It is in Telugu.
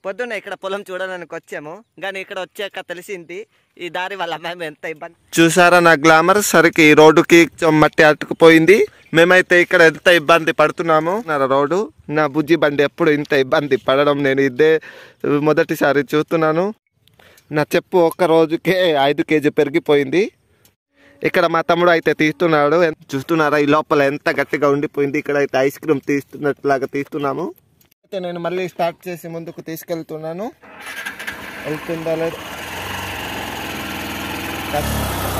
పొద్దున్న ఇక్కడ పొలం చూడడానికి వచ్చాము కానీ ఇక్కడ వచ్చాక తెలిసింది ఈ దారి వల్ల మేము ఎంత ఇబ్బంది చూసారా నా గ్లామర్ సరికి ఈ రోడ్డుకి మట్టి అట్టుకుపోయింది మేమైతే ఇక్కడ ఎంత ఇబ్బంది పడుతున్నాము నా రోడ్డు నా బుజ్జి బండి ఎప్పుడు ఇంత ఇబ్బంది పడడం నేను ఇదే మొదటిసారి చూస్తున్నాను నా చెప్పు ఒక్క రోజుకే ఐదు కేజీ పెరిగిపోయింది ఇక్కడ మా తమ్ముడు అయితే తీస్తున్నాడు ఎన్- చూస్తున్నారా ఈ లోపల ఎంత గట్టిగా ఉండిపోయింది ఇక్కడ అయితే ఐస్ క్రీమ్ తీస్తున్నట్లాగా తీస్తున్నాము అయితే నేను మళ్ళీ స్టార్ట్ చేసి ముందుకు తీసుకెళ్తున్నాను వెళ్తుందా లేదు